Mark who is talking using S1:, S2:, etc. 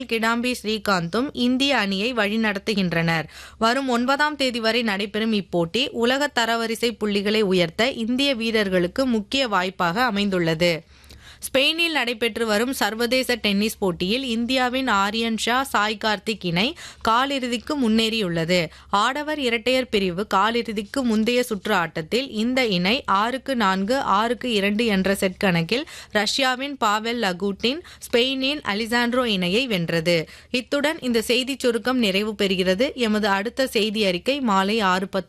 S1: கிடாம்பி ஸ்ரீகாந்தும் இந்திய அணியை வழிநடத்துகின்றனர் வரும் ஒன்பதாம் தேதி வரை நடைபெறும் இப்போட்டி உலக தரவரிசை புள்ளிகளை உயர்த்த இந்திய வீரர்களுக்கு முக்கிய வாய்ப்பாக அமைந்துள்ளது ஸ்பெயினில் நடைபெற்று வரும் சர்வதேச டென்னிஸ் போட்டியில் இந்தியாவின் ஆரியன் ஷா சாய் கார்த்திக் இணை காலிறுதிக்கு முன்னேறியுள்ளது ஆடவர் இரட்டையர் பிரிவு காலிறுதிக்கு முந்தைய சுற்று ஆட்டத்தில் இந்த இணை ஆறுக்கு நான்கு ஆறுக்கு இரண்டு என்ற செட் கணக்கில் ரஷ்யாவின் பாவெல் லகூட்டின் ஸ்பெயினின் அலிசாண்ட்ரோ இணையை வென்றது இத்துடன் இந்த செய்திச் சுருக்கம் நிறைவு பெறுகிறது எமது அடுத்த செய்தி அறிக்கை மாலை ஆறு பத்து